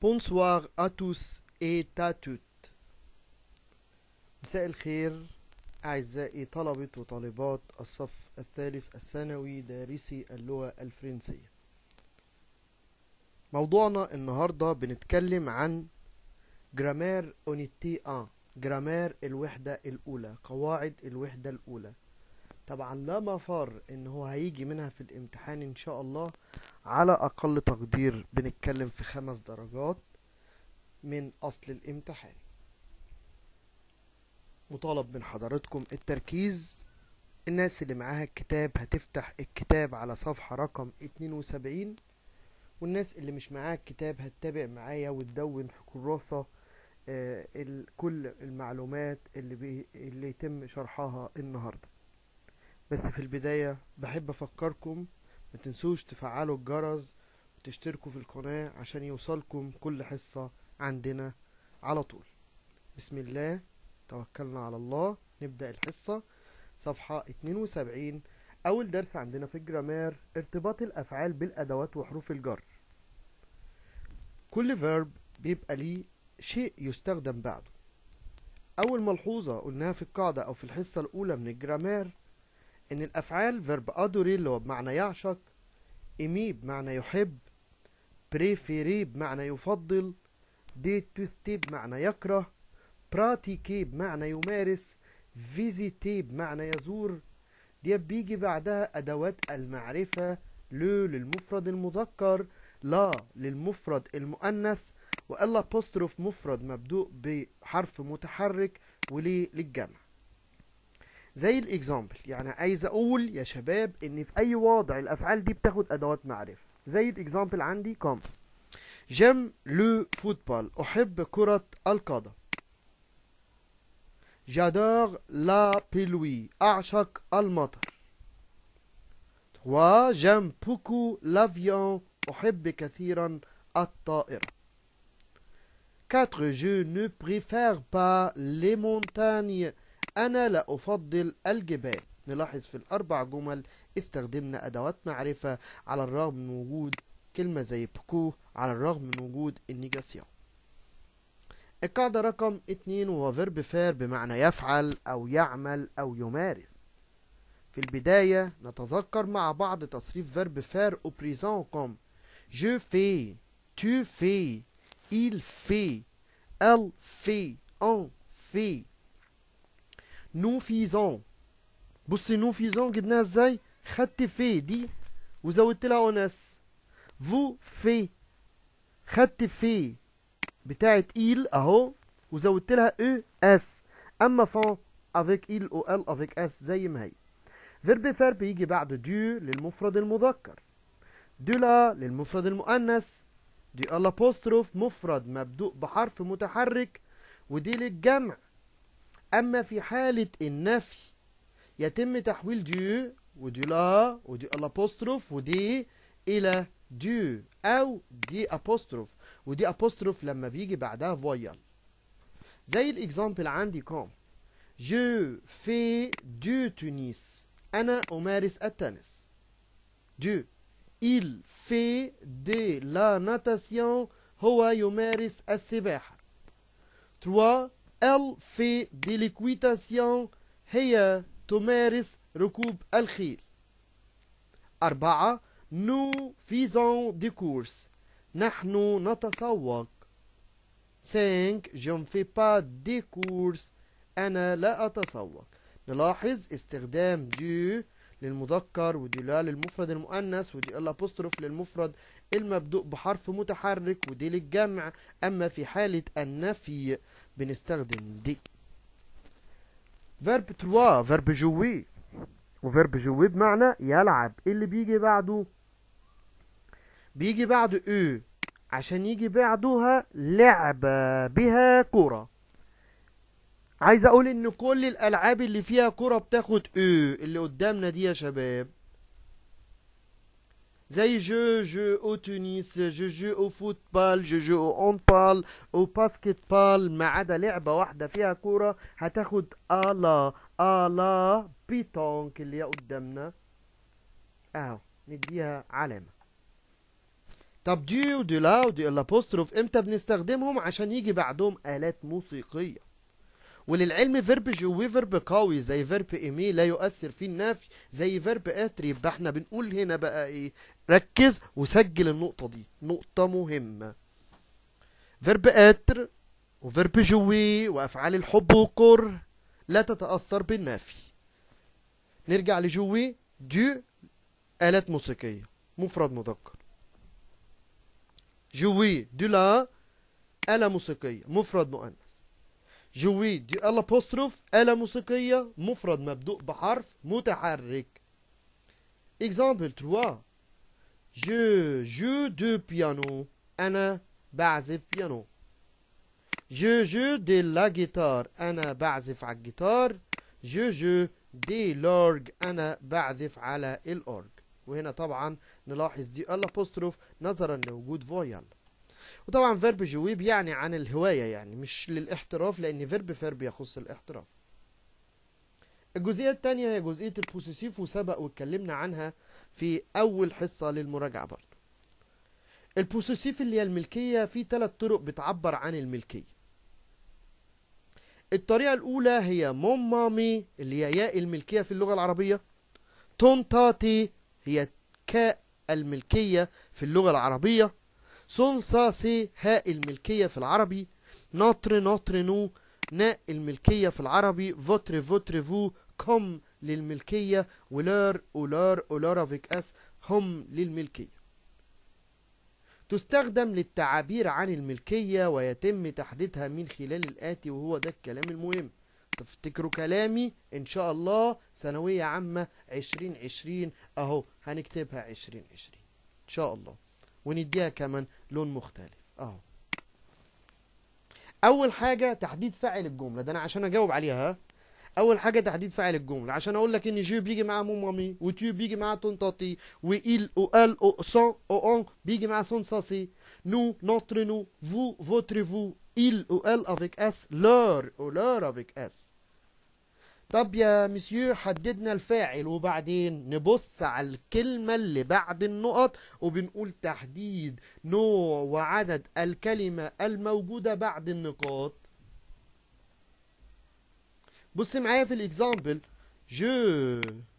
Bonsoir à tous et à toutes مساء الخير أعزائي طلبة وطالبات الصف الثالث الثانوي دارسي اللغة الفرنسية موضوعنا النهاردة بنتكلم عن جرامير اونيتي 1 جرامير الوحدة الأولى قواعد الوحدة الأولى طبعا لا مفر ان هو هيجي منها في الامتحان ان شاء الله على اقل تقدير بنتكلم في خمس درجات من اصل الامتحان مطالب من حضراتكم التركيز الناس اللي معاها الكتاب هتفتح الكتاب على صفحة رقم 72 والناس اللي مش معاها الكتاب هتتابع معايا وتدون في كراسة آه، ال- كل المعلومات اللي, بي اللي يتم شرحها النهاردة بس في البداية بحب أفكركم ما تنسوش تفعلوا الجرس وتشتركوا في القناة عشان يوصلكم كل حصة عندنا على طول بسم الله توكلنا على الله نبدأ الحصة صفحة 72 أول درس عندنا في الجرامير ارتباط الأفعال بالأدوات وحروف الجر كل فيرب بيبقى ليه شيء يستخدم بعده أول ملحوظة قلناها في القاعدة أو في الحصة الأولى من الجرامير إن الأفعال فيرب أدوري اللي هو بمعنى يعشق إيمي بمعنى يحب بريفيري بمعنى يفضل ديتوستي بمعنى يكره براتيكي بمعنى يمارس فيزيتي بمعنى يزور دي بيجي بعدها أدوات المعرفة لو للمفرد المذكر لا للمفرد المؤنث وإلا بوستروف مفرد مبدوء بحرف متحرك وليه للجمع زي الاكزامبل يعني عايز اقول يا شباب ان في اي وضع الافعال دي بتاخد ادوات معرفه زي الاكزامبل عندي كم جيم لو فوتبول احب كرة القدم جادور لا بيلوي اعشق المطر و جيم بوكو لافيون احب كثيرا الطائرة 4 je ne préfère pas les montagnes أنا لا أفضل الجبال نلاحظ في الأربع جمل استخدمنا أدوات معرفة على الرغم من وجود كلمة زي بكو على الرغم من وجود النيجاسيون القاعدة رقم اتنين هو فيرب فير بمعنى يفعل أو يعمل أو يمارس في البداية نتذكر مع بعض تصريف فيرب فير au présent comme je fais tu fais il fait elle fait on fait nous faisons بصي nous faisons جبناها ازاي خدت في دي وزودت لها اونس vous fait خدت في بتاعت il اهو وزودت لها او اس اما فون avec il او ال avec اس زي ما هي فيرب فير بيجي بعد دو للمفرد المذكر دو لا للمفرد المؤنث دي الابوستروف مفرد مبدوء بحرف متحرك ودي للجمع أما في حالة النفي يتم تحويل دو ودي لا ودي الابوستروف ودي إلى دو أو دي أبوستروف ودي أبوستروف لما بيجي بعدها فويال زي الإكزامبل عندي كوم جو في دو تونس أنا أمارس التنس دو il fait de la natation هو يمارس السباحة 3 elle fait de l'équitation هي تمارس ركوب الخيل أربعة nous faisons des courses نحن نتسوق 5 je ne fais pas des courses أنا لا أتسوق نلاحظ استخدام دو للمذكر ودي لا للمفرد المؤنث ودي الابوستروف للمفرد المبدوء بحرف متحرك ودي للجمع اما في حالة النفي بنستخدم دي فيرب 3 فيرب جوي وفيرب جوي بمعنى يلعب إيه اللي بيجي بعده بيجي بعده او عشان يجي بعدها لعبة بها كرة عايز اقول ان كل الالعاب اللي فيها كرة بتاخد او اللي قدامنا دي يا شباب زي جو جو او تونس جو جو او فوتبال جو جو او اونبال او باسكت بال ما عدا لعبة واحدة فيها كرة هتاخد الا الا بيتونك اللي هي قدامنا اهو نديها علامة طب دي ودي لا ودي الابوستروف امتى بنستخدمهم عشان يجي بعدهم آلات موسيقية وللعلم فيرب جوي فيرب قوي زي فيرب ايمي لا يؤثر فيه النفي زي فيرب اتر يبقى احنا بنقول هنا بقى ايه ركز وسجل النقطة دي نقطة مهمة فيرب اتر وفيرب جوي وافعال الحب والكره لا تتأثر بالنفي نرجع لجوي دو آلات موسيقية مفرد مذكر جوي دو لا آلة موسيقية مفرد مؤنث جوي دي الابوستروف آلة موسيقية مفرد مبدوء بحرف متحرك اكزامبل 3 جو جو دو بيانو أنا بعزف بيانو جو جو دي لا جيتار أنا بعزف على الجيتار جو جو دي لورج أنا بعزف على الأورج وهنا طبعا نلاحظ دي الابوستروف نظرا لوجود فويال وطبعا فيرب جوي بيعني عن الهواية يعني مش للاحتراف لأن فيرب فيرب يخص الاحتراف الجزئية الثانية هي جزئية البوسيسيف وسبق واتكلمنا عنها في أول حصة للمراجعة برضه البوسيسيف اللي هي الملكية في ثلاث طرق بتعبر عن الملكية الطريقة الأولى هي مون مامي اللي هي ياء الملكية في اللغة العربية تون تاتي هي كاء الملكية في اللغة العربية سون ساسي هاء الملكية في العربي نوتر نوتر نو ناء الملكية في العربي فوتر فوتر فو كم للملكية ولار أولار أولار افيك اس هم للملكية تستخدم للتعابير عن الملكية ويتم تحديدها من خلال الآتي وهو ده الكلام المهم تفتكروا كلامي إن شاء الله ثانوية عامة عشرين عشرين أهو هنكتبها عشرين عشرين إن شاء الله ونديها كمان لون مختلف أهو أول حاجة تحديد فاعل الجملة ده أنا عشان أجاوب عليها ها؟ اول حاجه تحديد فاعل الجمله عشان اقول لك ان جو بيجي مع مو مامي وتيو بيجي مع تونتاتي وإل او ال او سون او اون بيجي مع سون ساسي نو نوتر نو فو فوتر فو إل او ال افيك اس لور او لور افيك اس طب يا مسيو حددنا الفاعل وبعدين نبص على الكلمة اللي بعد النقط وبنقول تحديد نوع وعدد الكلمة الموجودة بعد النقاط بص معايا في الاكزامبل جو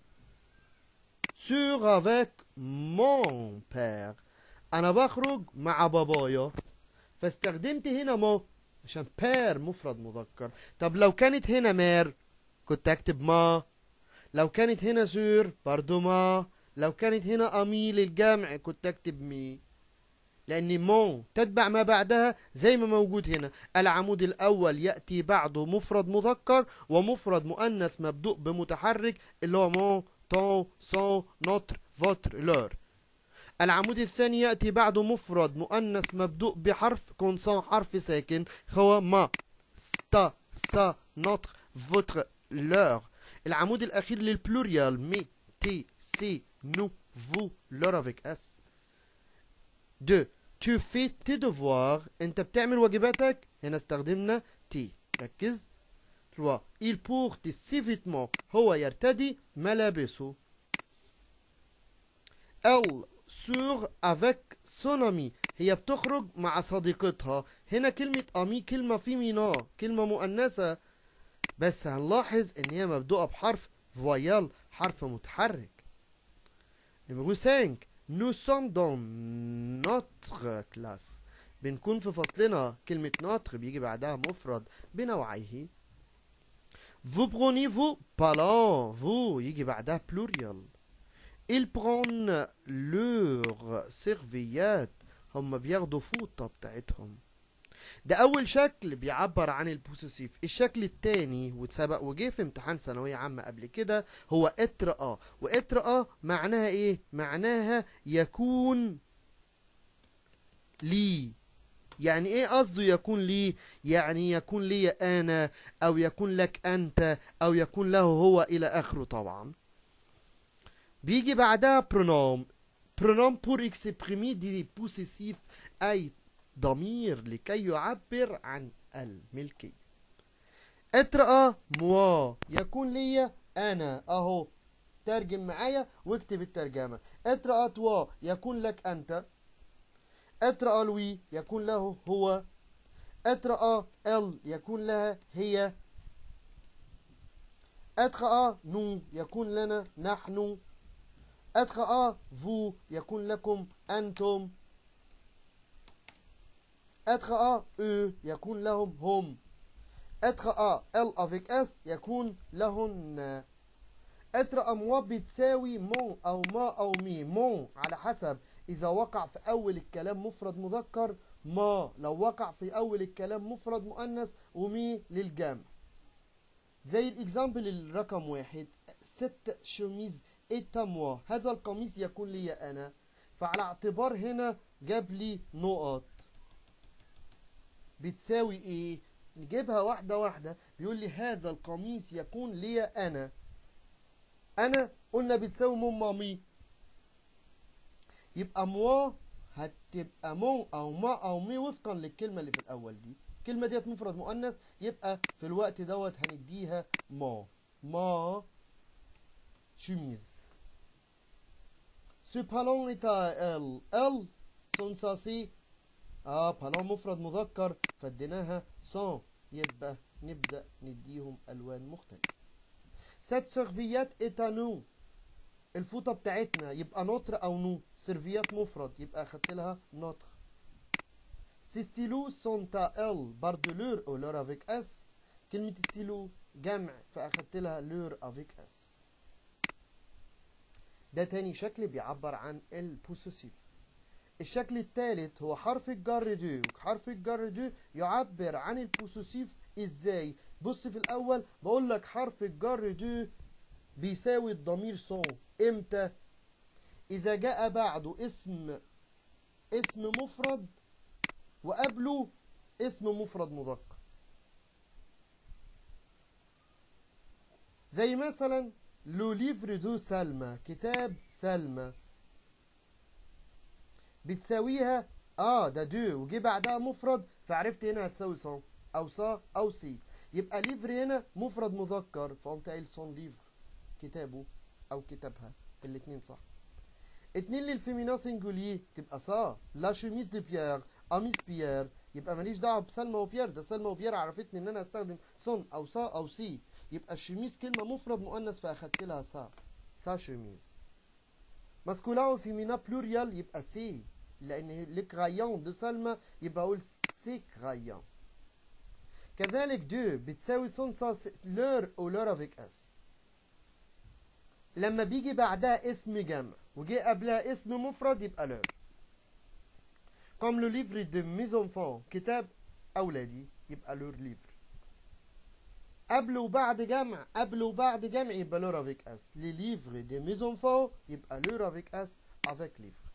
سور افيك مون بير انا بخرج مع بابايا فاستخدمت هنا مو عشان بير مفرد مذكر طب لو كانت هنا مير كنت اكتب ما لو كانت هنا سور برضو ما لو كانت هنا امي للجمع كنت اكتب مي لأن مون تتبع ما بعدها زي ما موجود هنا العمود الأول يأتي بعده مفرد مذكر ومفرد مؤنث مبدوء بمتحرك اللي هو مون طون سون نوتر فوتر لور العمود الثاني يأتي بعده مفرد مؤنث مبدوء بحرف كونسون حرف ساكن هو ما ستا سا نوتر فوتر لور العمود الأخير للبلوريال مي تي سي نو فو لور افيك اس 2 tu fais tes devoirs انت بتعمل واجباتك هنا استخدمنا تي ركز 3 il porte ses vêtements هو يرتدي ملابسه elle sort avec son ami هي بتخرج مع صديقتها هنا كلمة أمي كلمة فيمينا كلمة مؤنثة بس هنلاحظ إن هي مبدوءة بحرف فويال حرف متحرك نمرو 5 Nous sommes dans notre classe بنكون في فصلنا كلمة notre بيجي بعدها مفرد بنوعيه Vous prenez vos ballons vous يجي بعدها plurial Ils prennent leur serviette هم بياخدوا فوطة بتاعتهم ده أول شكل بيعبر عن البوسيسيف الشكل التاني واتسبق وجه في امتحان ثانوية عامة قبل كده هو اتر اه واتر اه معناها ايه معناها يكون لي يعني ايه قصده يكون لي يعني يكون لي انا او يكون لك انت او يكون له هو الى اخره طبعا بيجي بعدها pronom pronom pour exprimer des possessifs اي ضمير لكي يعبر عن الملكية اترأى موا يكون لي أنا أهو ترجم معايا واكتب الترجمة اترأى توا يكون لك أنت être à lui يكون له هو être à elle يكون لها هي être à nous يكون لنا نحن être à vous يكون لكم أنتم être à eux يكون لهم هم être à elle avec s يكون لهن être à moi بتساوي مون أو ما أو مي مون على حسب إذا وقع في أول الكلام مفرد مذكر ما لو وقع في أول الكلام مفرد مؤنث ومي للجمع زي الإكزامبل الرقم واحد ست شوميز إتاموا هذا القميص يكون لي أنا فعلى اعتبار هنا جاب لي نقط بتساوي إيه نجيبها واحدة واحدة بيقول لي هذا القميص يكون لي أنا أنا قلنا بتساوي مون مامي يبقى موا هتبقى مون أو ما أو مي وفقا للكلمة اللي في الأول دي الكلمة ديت مفرد مؤنث يبقى في الوقت دوت هنديها ما ما chemise Ce ballon est à elle. Elle, son ساسي اه بالون مفرد مذكر فديناها سون يبقى نبدأ نديهم ألوان مختلفة Cette serviette est à nous. الفوطة بتاعتنا يبقى نوتر أو نو سيرفيات مفرد يبقى أخدت لها نوتر Ces stylos sont à elle برضه لور أو لور avec S كلمة ستيلو جمع فأخدت لها لور avec S ده تاني شكل بيعبر عن البوسيسيف الشكل الثالث هو حرف الجر دو حرف الجر دو يعبر عن البوسيسيف ازاي بص في الاول بقول لك حرف الجر دو بيساوي الضمير سون امتى اذا جاء بعده اسم اسم مفرد وقبله اسم مفرد مذكر زي مثلا لو ليفر دو سلمى كتاب سلمى بتساويها اه ده دو وجي بعدها مفرد فعرفت هنا هتساوي صون او صا او سي يبقى ليفر هنا مفرد مذكر فقمت قايل صون ليفر كتابه او كتابها الاتنين صح اتنين للفيمينا سنجوليه تبقى صا لا شوميز دي بيير قميص بيير يبقى ماليش دعوه بسلمى وبيير ده سلمى وبيير عرفتني ان انا استخدم صن او صا او سي يبقى الشميز كلمه مفرد مؤنث فاخدت لها صا صا شوميز ماسكولين وفيمينا بلوريال يبقى سي لان لي كرايون دو سلمى يبقى اقول سي كرايون كذلك دو بتساوي سون سا لور او لور افيك اس لما بيجي بعدها اسم جمع وجي قبلها اسم مفرد يبقى لور كوم لو ليفر دو ميز انفون كتاب اولادي يبقى لور ليفر قبل وبعد جمع قبل وبعد جمع يبقى لور افيك اس لي ليفر دي ميز انفون يبقى لور افيك اس افيك ليفر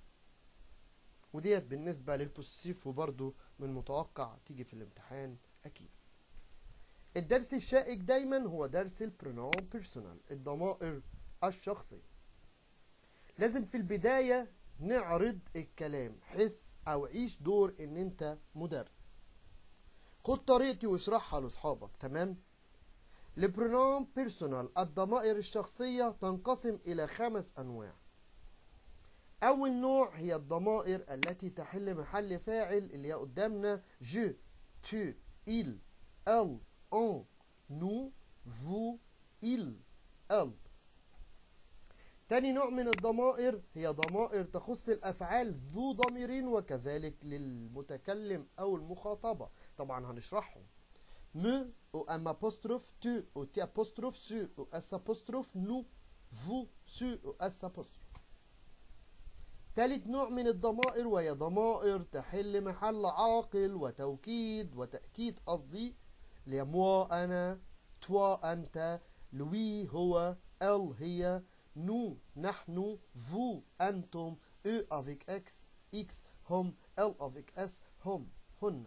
وديت بالنسبة للبوسيسيف وبرضه من المتوقع تيجي في الامتحان أكيد الدرس الشائك دايما هو درس البرونون بيرسونال الضمائر الشخصية لازم في البداية نعرض الكلام حس أو عيش دور إن أنت مدرس خد طريقتي واشرحها لأصحابك تمام البرونون بيرسونال الضمائر الشخصية تنقسم إلى خمس أنواع أول نوع هي الضمائر التي تحل محل فاعل اللي هي قدامنا جو tu il elle on nous vous il elle تاني نوع من الضمائر هي ضمائر تخص الأفعال ذو ضميرين وكذلك للمتكلم أو المخاطبة طبعا هنشرحهم me au m apostrophe tu au t apostrophe su au s apostrophe nous vous su au s apostrophe تالت نوع من الضمائر وهي ضمائر تحل محل عاقل وتوكيد وتأكيد قصدي اللي هي موا أنا توا أنت لوي هو ال هي نو نحن فو أنتم او افيك اكس اكس هم ال افيك اس هم هن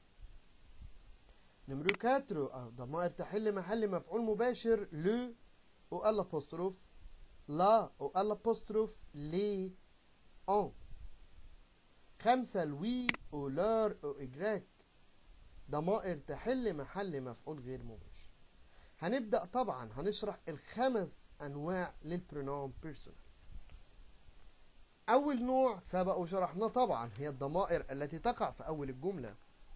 نمرو 4 ضمائر تحل محل مفعول مباشر لو او ال apostrophe لا او ال apostrophe لي ان خمسة الوي او لار او اجراك ضمائر تحل محل مفعول غير مباشر هنبدأ طبعا هنشرح الخمس انواع للبرونوم بيرسونال أول نوع سبق وشرحناه طبعا هي الضمائر التي تقع في أول الجملة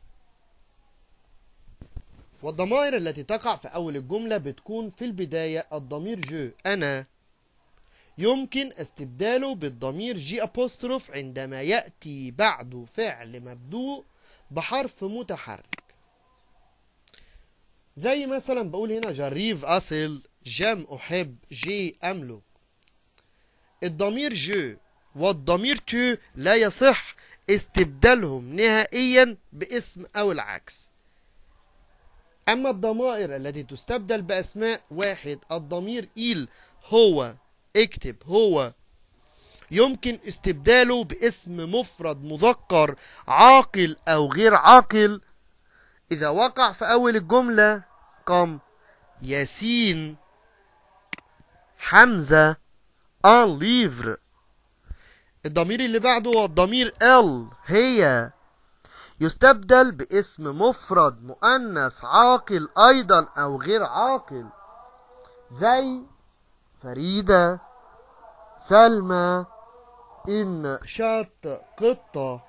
والضمائر التي تقع في أول الجملة بتكون في البداية الضمير جو أنا يمكن استبداله بالضمير جي أبوستروف عندما يأتي بعده فعل مبدوء بحرف متحرك زي مثلا بقول هنا جريف أصل جم أحب جي أملك الضمير جو والضمير تو لا يصح استبدالهم نهائيا باسم أو العكس أما الضمائر التي تستبدل بأسماء واحد الضمير إيل هو اكتب هو يمكن استبداله باسم مفرد مذكر عاقل أو غير عاقل إذا وقع في أول الجملة قام ياسين حمزة ان ليفر الضمير اللي بعده هو الضمير ال هي يستبدل باسم مفرد مؤنث عاقل أيضا أو غير عاقل زي فريدة سلمى إن شات قطة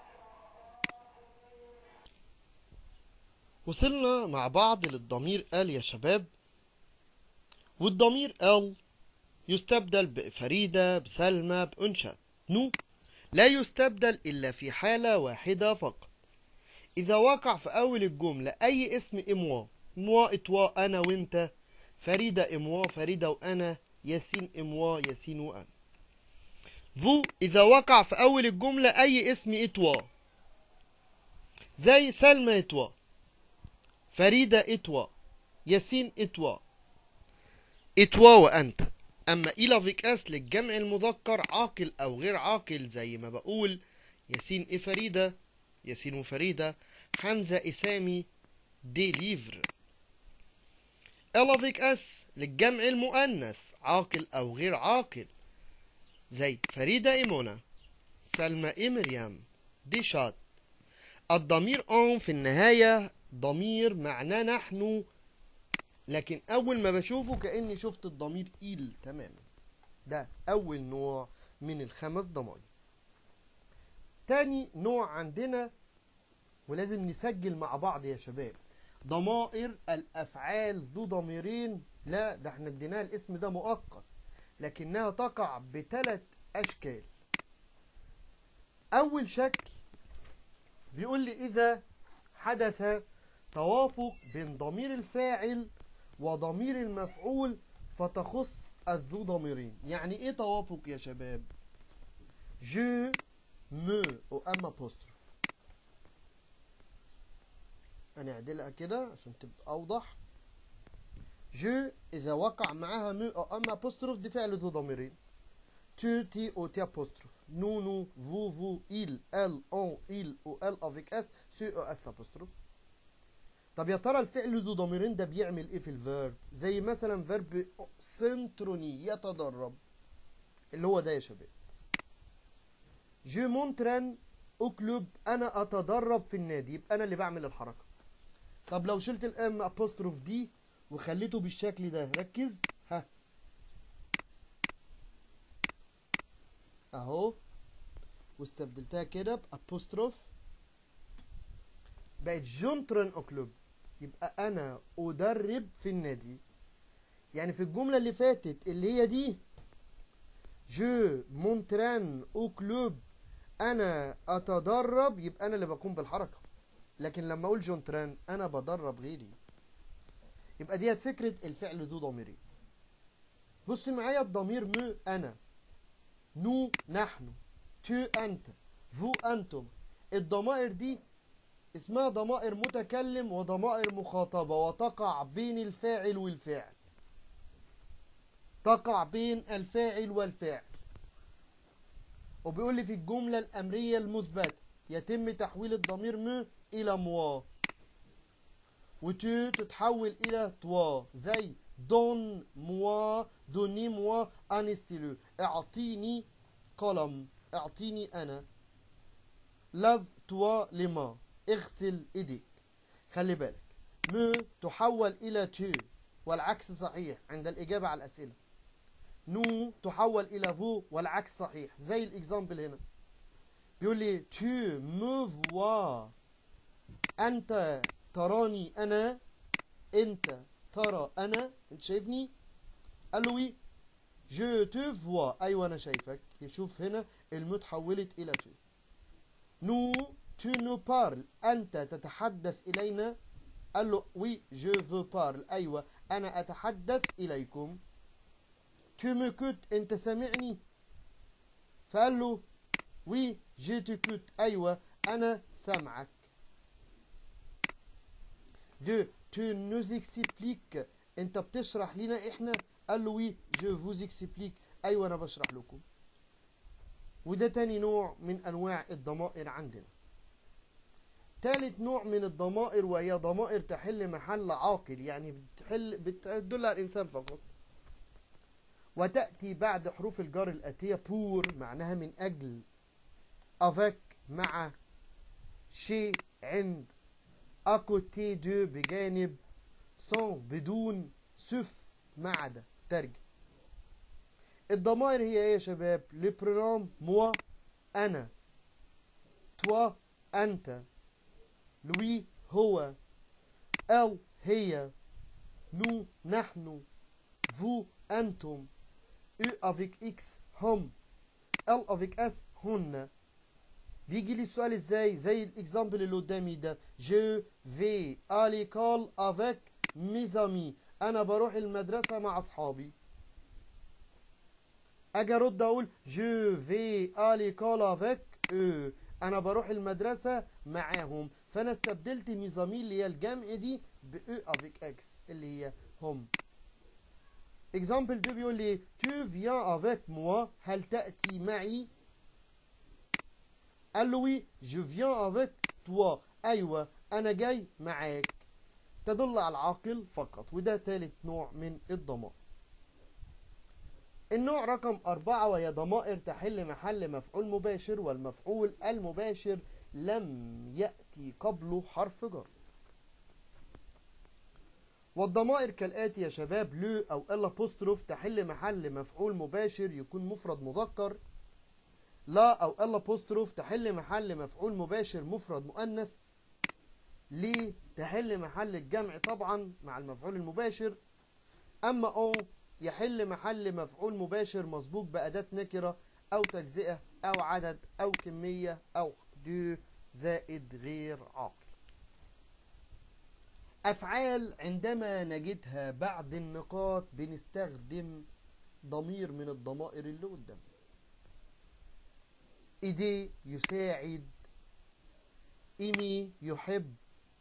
وصلنا مع بعض للضمير ال يا شباب والضمير ال يستبدل بفريدة بسلمى بأنشات نو لا يستبدل إلا في حالة واحدة فقط إذا وقع في أول الجملة أي اسم إموا موا إتوا أنا وأنت فريدة إموا فريدة وأنا ياسين إموا ياسين وأنا فو إذا وقع في أول الجملة أي اسم إتوا زي سلمى إتوا فريدة إتوا ياسين إتوا إتوا وأنت أما إلى فيك أس للجمع المذكر عاقل أو غير عاقل زي ما بقول ياسين إيه فريدة ياسين وفريدة حمزة إسامي دي ليفر إلى فيك أس للجمع المؤنث عاقل أو غير عاقل زي فريدة إيمونا سلمى إيه مريم دي شات الضمير أون في النهاية ضمير معناه نحن لكن اول ما بشوفه كاني شفت الضمير ايل تماما ده اول نوع من الخمس ضمائر تاني نوع عندنا ولازم نسجل مع بعض يا شباب ضمائر الافعال ذو ضميرين لا ده احنا اديناها الاسم ده مؤقت لكنها تقع بثلاث اشكال اول شكل بيقول لي اذا حدث توافق بين ضمير الفاعل وضمير المفعول فتخص الذو ضميرين يعني ايه توافق يا شباب جو مو وام apostrophe هنعدلها كده عشان تبقى اوضح جو اذا وقع معاها مو او ام apostrophe دي فعل ذو ضميرين tu ti او تي apostrophe nous nous vous vous il elle on il ou elle avec s su او اس apostrophe طب يا ترى الفعل ذو ضميرين ده بيعمل ايه في الفيرب زي مثلا فيرب سنتروني يتدرب اللي هو ده يا شباب جو مونتران او كلوب انا اتدرب في النادي يبقى انا اللي بعمل الحركه طب لو شلت الام ابوستروف دي وخليته بالشكل ده ركز ها اهو واستبدلتها كده بابوستروف بقت جونترن او كلوب يبقى انا ادرب في النادي يعني في الجمله اللي فاتت اللي هي دي جو مونتران او كلوب انا اتدرب يبقى انا اللي بقوم بالحركه لكن لما اقول جونتران انا بدرب غيري يبقى ديت فكره الفعل ذو ضميرين بص معايا الضمير مو انا نو نحن تو انت فو انتم الضمائر دي اسمها ضمائر متكلم وضمائر مخاطبة وتقع بين الفاعل والفعل تقع بين الفاعل والفعل وبيقول لي في الجملة الأمرية المثبتة يتم تحويل الضمير م إلى موا وتو تتحول إلى توا زي دون موا دوني موا انستيلو اعطيني قلم اعطيني أنا لاف توا لما اغسل ايديك خلي بالك م تحول الى تو والعكس صحيح عند الاجابه على الاسئله نو تحول الى فو والعكس صحيح زي الاكزامبل هنا بيقول لي تو مو فوا انت تراني انا انت ترى انا انت شايفني قال له وي جو تو فوا ايوه انا شايفك يشوف هنا المو تحولت الى تو نو تو نو بارل انت تتحدث الينا قال له وي جو فو بارل ايوه انا اتحدث اليكم تو مو كوت انت سامعني فقال له وي جي تكوت ايوه انا سامعك دو تو نوز اكسبليك انت بتشرح لنا احنا قال له وي جو فوز اكسبليك ايوه انا بشرح لكم وده تاني نوع من انواع الضمائر عندنا تالت نوع من الضمائر وهي ضمائر تحل محل عاقل يعني بتحل بتدل على الانسان فقط وتأتي بعد حروف الجر الآتية بور معناها من أجل افيك مع شي عند اكوتي دو بجانب سون بدون سف مع ده ترجم الضمائر هي ايه يا شباب لي برونوم موا انا توا انت لوي هو ال هي نو نحن فو انتم او افيك اكس هم ال افيك اس هن بيجي لي السؤال ازاي زي الاكزامبل اللي قدامي ده جو في à l'école avec mes amis انا بروح المدرسة مع اصحابي اجي ارد اقول جو في à l'école avec eux انا بروح المدرسة معاهم فانا استبدلت ميزامي اللي هي الجمع دي ب او avec اكس اللي هي هم اكزامبل 2 بيقول لي tu viens avec moi هل تأتي معي قال له وي جو فيان افيك توا ايوه انا جاي معاك تدل على العاقل فقط وده ثالث نوع من الضمائر النوع رقم أربعة وهي ضمائر تحل محل مفعول مباشر والمفعول المباشر لم يأتي قبله حرف جر والضمائر كالآتي يا شباب لو أو الابوستروف تحل محل مفعول مباشر يكون مفرد مذكر لا او ال apostrophe تحل محل مفعول مباشر مفرد مؤنث ليه تحل محل الجمع طبعا مع المفعول المباشر اما او يحل محل مفعول مباشر مسبوق بأداة نكرة او تجزئة او عدد او كمية او دو زائد غير عاقل افعال عندما نجدها بعد النقاط بنستخدم ضمير من الضمائر اللي قدامنا ايدي يساعد ايمي يحب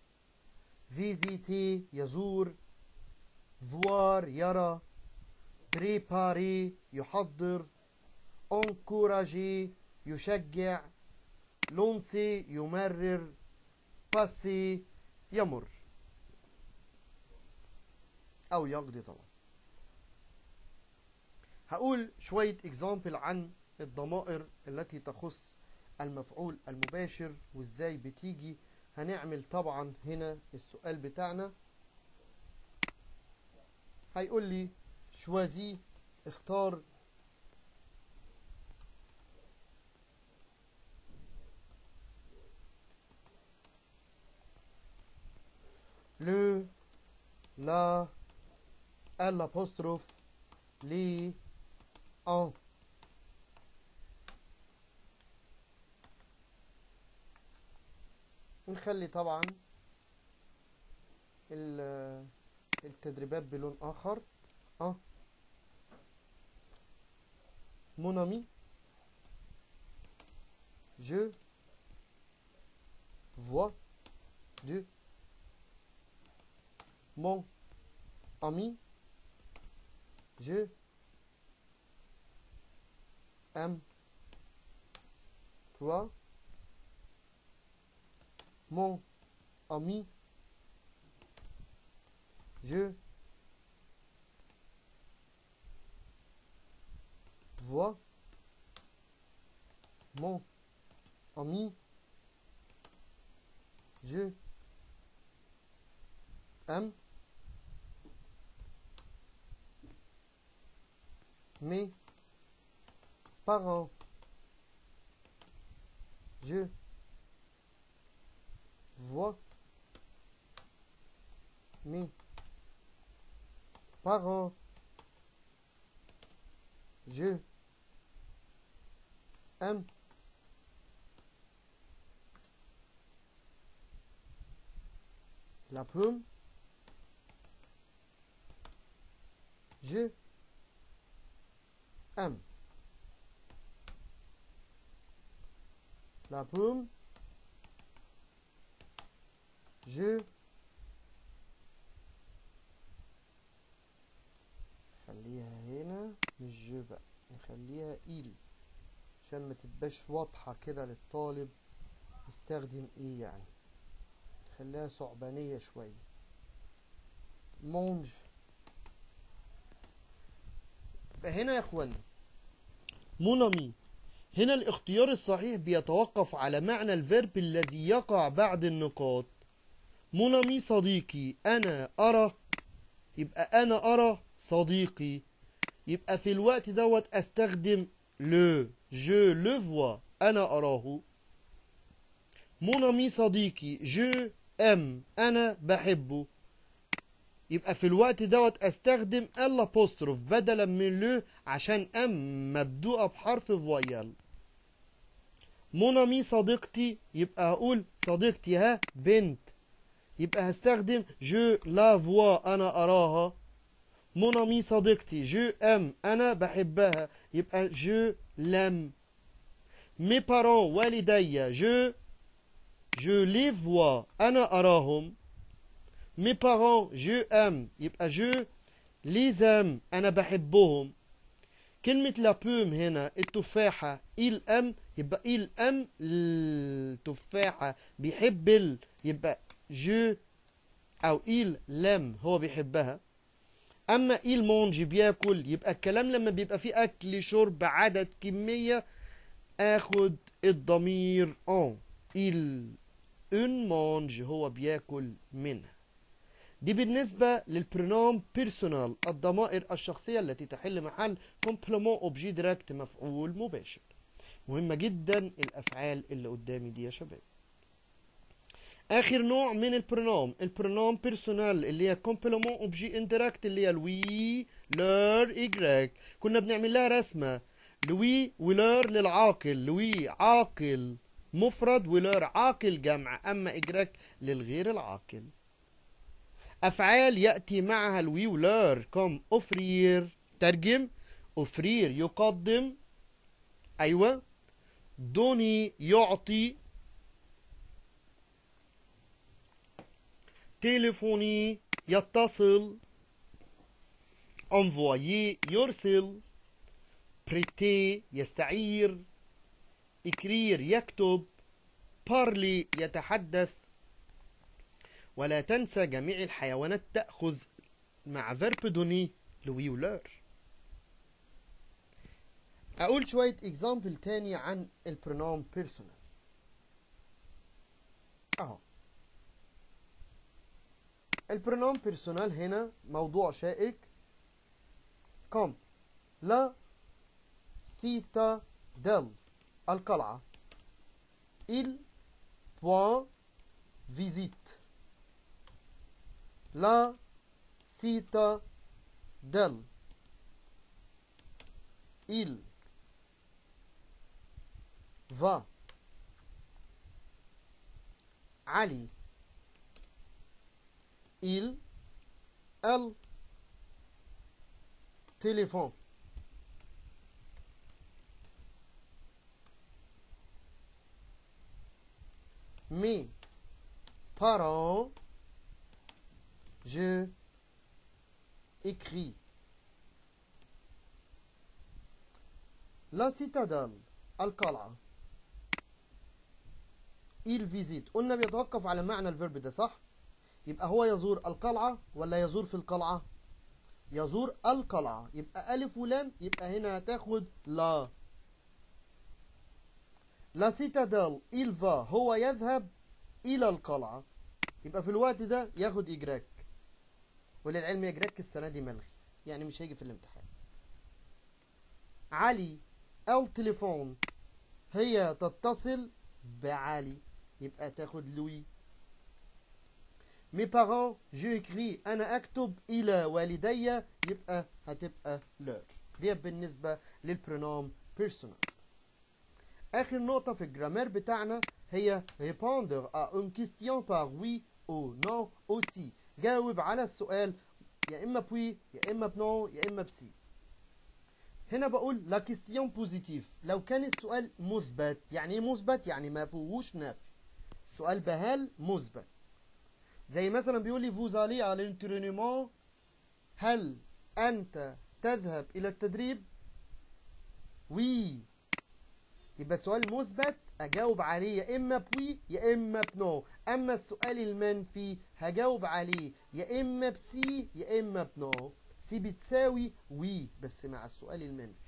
فيزيتي يزور فوار يرى بريباري يحضر انكوراجي يشجع لونسي يمرر باسي يمر او يقضي طبعا هقول شوية اكزامبل عن الضمائر التي تخص المفعول المباشر وازاي بتيجي هنعمل طبعا هنا السؤال بتاعنا هيقول لي شوازي اختار le la l'apostrophe les en ونخلي طبعا ال- التدريبات بلون آخر اه mon ami je vois de mon ami je aime toi mon ami je vois mon ami je aime mes parents. Je vois mes parents. Je aime la pomme. Je aime la pomme. Je خليها هنا مش جو بقى نخليها إيل عشان ما تبقاش واضحة كده للطالب يستخدم ايه يعني نخليها صعبانية شوية مونج هنا يا اخوانا مونامي هنا الاختيار الصحيح بيتوقف على معنى الفيرب الذي يقع بعد النقاط مونامي صديقي انا ارى يبقى انا ارى صديقي يبقى في الوقت دوت استخدم لو جو لو فوا انا اراه مونامي صديقي جو ام انا بحبه يبقى في الوقت دوت استخدم الابوستروف بدلا من لو عشان ام مبدوءه بحرف فويال مونامي صديقتي يبقى هقول صديقتي ها بنت يبقى هستخدم جو لا فوا انا اراها مونامي صديقتي جو ام انا بحبها يبقى جو لم مي بارون والدي جو جو لي فوا انا اراهم مي بارون جو ام يبقى جو ليزام انا بحبهم كلمة لا بوم هنا التفاحة إل أم يبقى إل أم التفاحة بيحب ال يبقى جو أو إل لم هو بيحبها أما إل مونج بياكل يبقى الكلام لما بيبقى فيه أكل شرب عدد كمية آخد الضمير أون إل أون مونج هو بياكل منها دي بالنسبة للبرونوم بيرسونال الضمائر الشخصية التي تحل محل كومبلمون اوبجي ديريكت مفعول مباشر مهمة جدا الأفعال اللي قدامي دي يا شباب آخر نوع من البرونوم البرونوم بيرسونال اللي هي كومبلمون اوبجي انديركت اللي هي الوي لور إيجريك كنا بنعمل لها رسمة لوي ولور للعاقل لوي عاقل مفرد ولور عاقل جمع أما إجراك للغير العاقل أفعال يأتي معها الوي ولار كم أفرير ترجم أفرير يقدم أيوة دوني يعطي تليفوني يتصل envoyer يرسل prêter يستعير écrire يكتب parler يتحدث ولا تنسى جميع الحيوانات تأخذ مع فيرب دوني لوي ولار أقول شوية إكزامبل تاني عن البرونوم بيرسونال أهو البرونوم بيرسونال هنا موضوع شائك كم لا سيتا دل القلعة il point visite la citadelle. Il va. Ali. Il. Elle. Téléphone. Mes parents je écris. La citadelle القلعة il visite قلنا بيتوقف على معنى الفيرب ده صح يبقى هو يزور القلعة ولا يزور في القلعة يزور القلعة يبقى ألف ولام يبقى هنا هتاخد لا لا سيتادل il va هو يذهب إلى القلعة يبقى في الوقت ده ياخد إجراك وللعلم يجرك السنة دي ملغي يعني مش هيجي في الامتحان علي التليفون هي تتصل بعلي يبقى تاخد لوي مي بارون جو اكري انا اكتب الى والدي يبقى هتبقى لور دي بالنسبه للبرونوم بيرسونال اخر نقطه في الجرامير بتاعنا هي répondre à une question par oui ou non aussi جاوب على السؤال يا اما بوي يا اما بنو يا اما بسي هنا بقول لا كيستيون بوزيتيف لو كان السؤال مثبت يعني ايه مثبت يعني ما فيهوش نفي السؤال بهال مثبت زي مثلا بيقول لي vous allez à l'entraînement هل انت تذهب الى التدريب وي يبقى السؤال مثبت اجاوب عليه يا اما بوي يا اما بنو اما السؤال المنفي هجاوب عليه يا اما بسي يا اما بنو سي بتساوي وي بس مع السؤال المنفي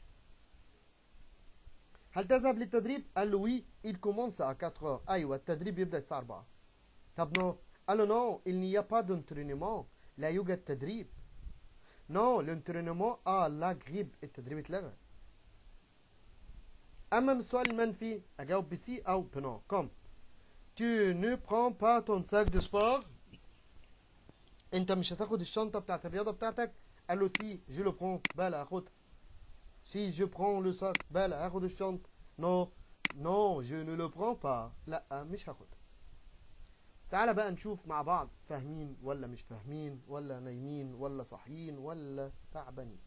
هل تذهب للتدريب قال له وي il commence à 4 heures ايوه التدريب يبدا الساعه 4 طب نو قال له نو il n'y a pas d'entraînement لا يوجد تدريب نو l'entraînement اه لا غريب التدريب اتلغى اما من السؤال المنفي اجاوب بسي او بنو كوم tu ne prends pas ton sac de sport انت مش هتاخد الشنطه بتاعت الرياضه بتاعتك قال له سي جو لو برون بلا هاخدها سي جو برون لو ساك بلا هاخد الشنطه نو نو جو ne لو برون با لا مش هاخدها تعالى بقى نشوف مع بعض فاهمين ولا مش فاهمين ولا نايمين ولا صاحيين ولا تعبانين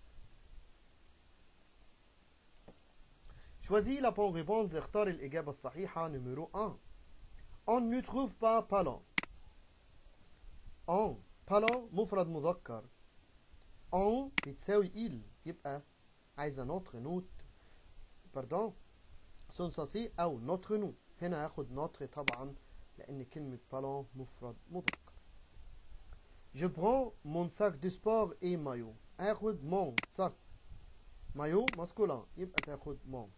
Choisis la bonne réponse اختار الإجابة الصحيحة نمرو 1 On ne trouve pas parlant On parlant مفرد مذكر On بتساوي il يبقى عايزة نوتر نوت باردون سونساسي أو نوتر نو هنا هاخد نوتر طبعا لأن كلمة بالون مفرد مذكر Je prends mon sac de sport et maillot هاخد mon sac مايو ماسكولان يبقى تاخد mon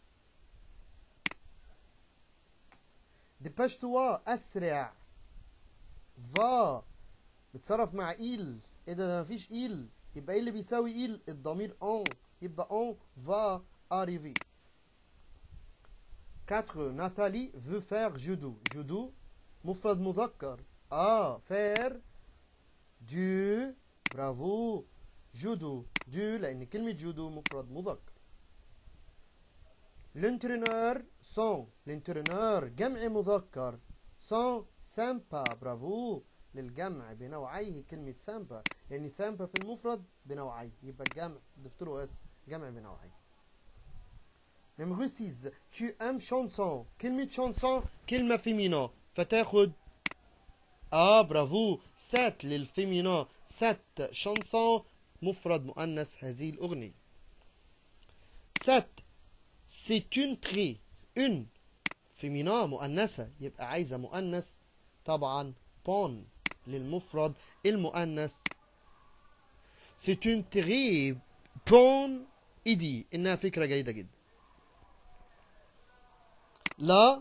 ديباش توا اسرع فا بتصرف مع ايل ايه ده ده مفيش ايل يبقى ايه اللي بيساوي ايل الضمير اون يبقى اون فا اريفي 4 ناتالي veut faire judo judo مفرد مذكر اه faire du برافو جودو دو لان كلمه جودو مفرد مذكر l'entraîneur son l'entraîneur جمع مذكر son سامبا برافو للجمع بنوعيه كلمة سامبا لأن سامبا في المفرد بنوعيه يبقى الجمع ضفت له اس جمع بنوعيه نمرو 6 tu aimes chanson كلمة chanson كلمة فيمينا فتاخد اه برافو سات للفيمينا سات شانسون مفرد مؤنث هذه الأغنية سات c'est une très une فيمينا مؤنثة يبقى عايزة مؤنث طبعا بون للمفرد المؤنث c'est une très bonne idée إنها فكرة جيدة جدا لا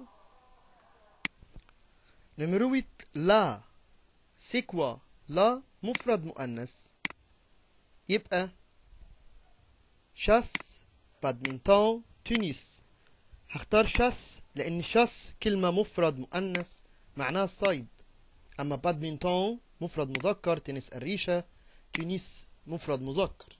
نمرو 8 لا c'est quoi لا مفرد مؤنث يبقى شاس بادمنتون تونس هختار شاس لان شاس كلمة مفرد مؤنث معناها الصيد اما بادمنتون مفرد مذكر تنس الريشة تونس مفرد مذكر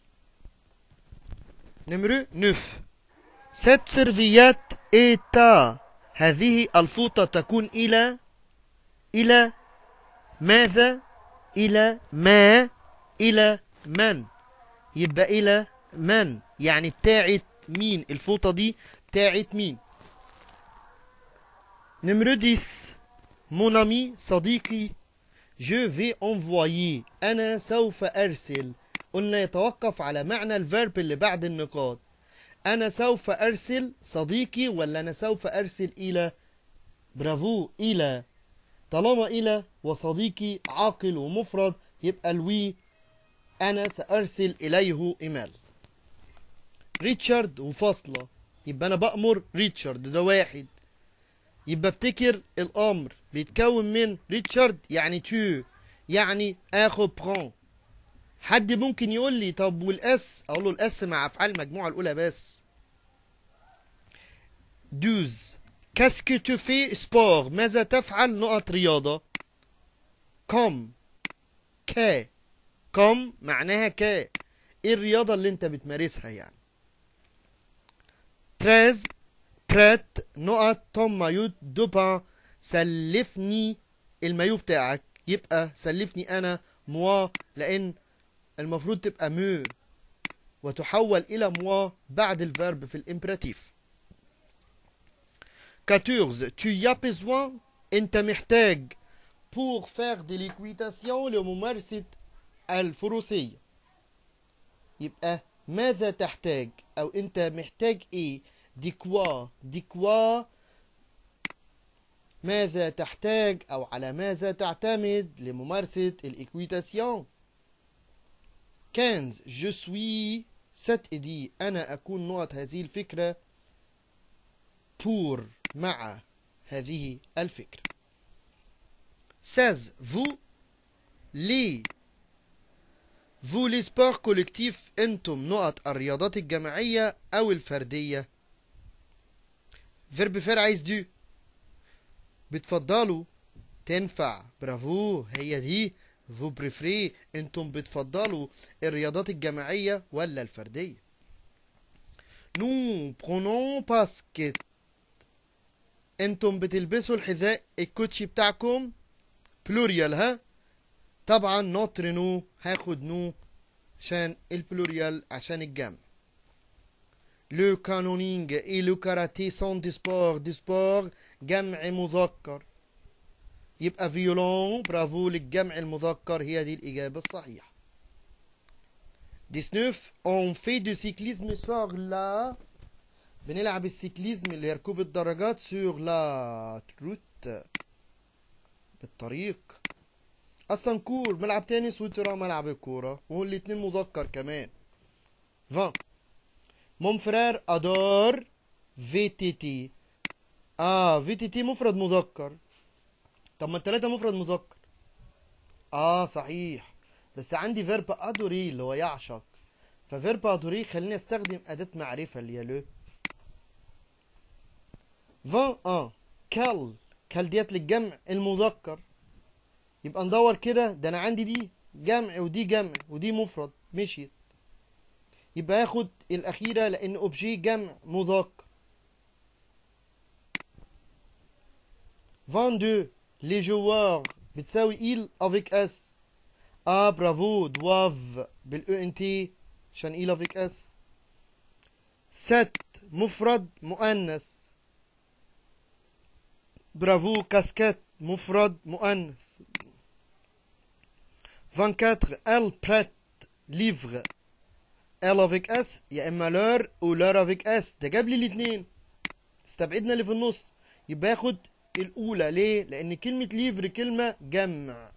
نمرو نوف ست سيرفيات ايتا هذه الفوطة تكون الى الى ماذا الى ما الى من يبقى الى من يعني بتاعت مين الفوطة دي بتاعت مين نمرو 10 mon ami صديقي je vais envoyer أنا سوف أرسل قلنا يتوقف على معنى الفيرب اللي بعد النقاط أنا سوف أرسل صديقي ولا أنا سوف أرسل إلى برافو إلى طالما إلى وصديقي عاقل ومفرد يبقى الوي أنا سأرسل إليه إيميل ريتشارد وفاصلة يبقى أنا بأمر ريتشارد ده واحد يبقى افتكر الأمر بيتكون من ريتشارد يعني تو يعني اخو برون حد ممكن يقول لي طب والاس اقول له الاس مع افعال المجموعه الاولى بس 12 Qu'est-ce que tu fais sport ماذا تفعل نقط رياضة كم ك كم معناها ك ايه الرياضة اللي انت بتمارسها يعني 13 بريت نقط توم مايو دوبا سلفني المايو بتاعك يبقى سلفني انا موا لان المفروض تبقى مو وتحول الى موا بعد الفيرب في الامبراتيف 14 tu y as besoin انت محتاج pour faire de l'équitation لممارسة الفروسية يبقى ماذا تحتاج او انت محتاج ايه دي كوا دي كوا ماذا تحتاج او على ماذا تعتمد لممارسة الايكويتاسيون 15 je suis ست دي انا اكون نقط هذه الفكرة pour مع هذه الفكرة 16 vous les vous les sports collectifs انتم نقط الرياضات الجماعية او الفردية فيرب فعل عايز دو بتفضلوا تنفع برافو هي دي فو بريفري انتم بتفضلوا الرياضات الجماعية ولا الفردية نو برونون باسكت انتم بتلبسوا الحذاء الكوتشي بتاعكم بلوريال ها طبعا نوتر نو هاخد نو عشان البلوريال عشان الجمع لو كانونينج اي لو كاراتيه سون دي سبور دي سبور جمع مذكر يبقى فيولون برافو للجمع المذكر هي دي الإجابة الصحيحة 19 on fait du cyclisme sur la بنلعب السيكليزم اللي هي ركوب الدراجات سور لا روت بالطريق اصلا كور ملعب تنس وترى ملعب الكورة وهو الاتنين مذكر كمان 20 مون فرير ادور في تي تي اه في تي تي مفرد مذكر طب ما التلاتة مفرد مذكر اه صحيح بس عندي فيرب ادوري اللي هو يعشق ففيرب ادوري خليني استخدم اداة معرفة اللي هي لو 21 كال كال ديت للجمع المذكر يبقى ندور كده ده انا عندي دي جمع ودي جمع ودي مفرد مشيت يبقى ياخد الاخيره لان اوبجي جمع مذكر 22 les joueurs بتساوي il avec s اه برافو doivent بالاو ان تي عشان il avec s 7 مفرد مؤنث برافو كاسكيت مفرد مؤنث 24 elle prête livre elle avec s يا اما لور او لور avec s ده جاب لي الاثنين استبعدنا اللي في النص يبقى ياخد الاولى ليه لان كلمه ليفر كلمه جمع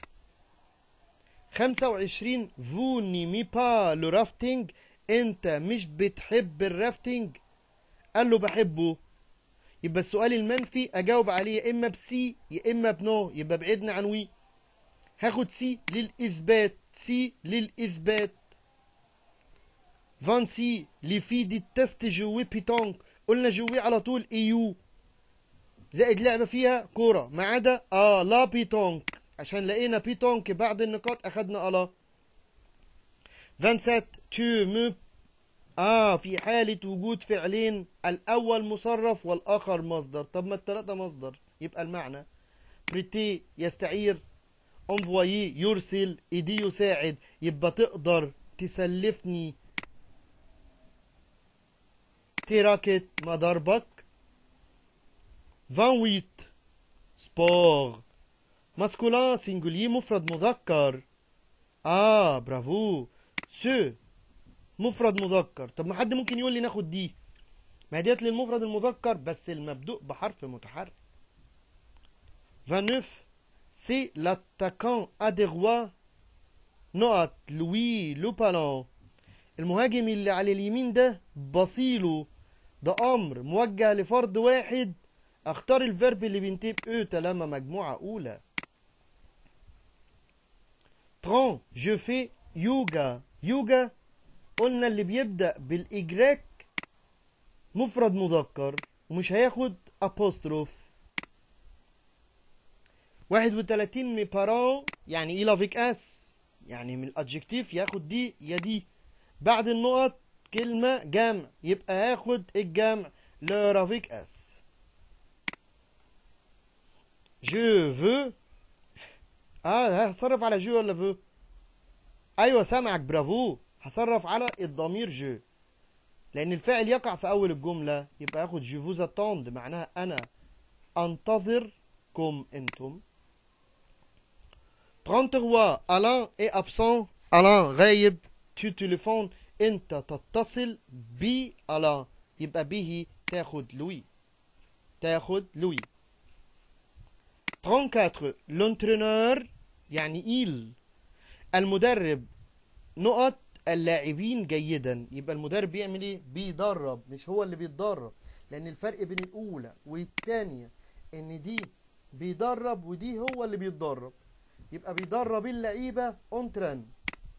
25 vous n'aimez pas le rafting انت مش بتحب الرافتنج قال له بحبه يبقى السؤال المنفي اجاوب عليه يا اما بسي يا اما بنو يبقى بعدنا عن وي هاخد سي للاثبات سي للاثبات 26 لي في دي تيست جوي بيتونك قلنا جوي على طول ايو زائد لعبه فيها كوره ما عدا اه لا بيتونك عشان لقينا بيتونك بعد النقاط اخدنا الا 27 تو مو اه في حالة وجود فعلين الأول مصرف والآخر مصدر طب ما التلاتة مصدر يبقى المعنى بريتي يستعير انفوايي يرسل ايدي يساعد يبقى تقدر تسلفني تراكت مضربك 28 سبور ماسكولان سينجولي مفرد مذكر اه برافو سو مفرد مذكر طب ما حد ممكن يقول لي ناخد دي ما ديت للمفرد المذكر بس المبدوء بحرف متحرك 29 سي l'attaquant adérois نقط لوي لوبالون المهاجم اللي على اليمين ده بصيله ده امر موجه لفرد واحد اختار الفيرب اللي بينتهي باو طالما مجموعه اولى 30 جو في يوجا يوجا قلنا اللي بيبدأ بالإجراك مفرد مذكر ومش هياخد apostrophe 31 مي بارون يعني إيه لافيك اس يعني من الادجكتيف ياخد دي يا دي بعد النقط كلمة جمع يبقى هاخد الجمع لرافيك اس جو فو اه هصرف على جو ولا فو ايوه سامعك برافو هصرف على الضمير جو لان الفاعل يقع في اول الجمله يبقى اخد جو فوز اتوند معناها انا انتظركم انتم 33 الان اي ابسون الان غايب تو تليفون انت تتصل ب الان يبقى به تاخد لوي تاخد لوي 34 l'entraîneur يعني إيل المدرب نقط اللاعبين جيدا يبقى المدرب بيعمل ايه بيدرب مش هو اللي بيتدرب لان الفرق بين الاولى والتانية ان دي بيدرب ودي هو اللي بيتدرب يبقى بيدرب اللعيبة اونتران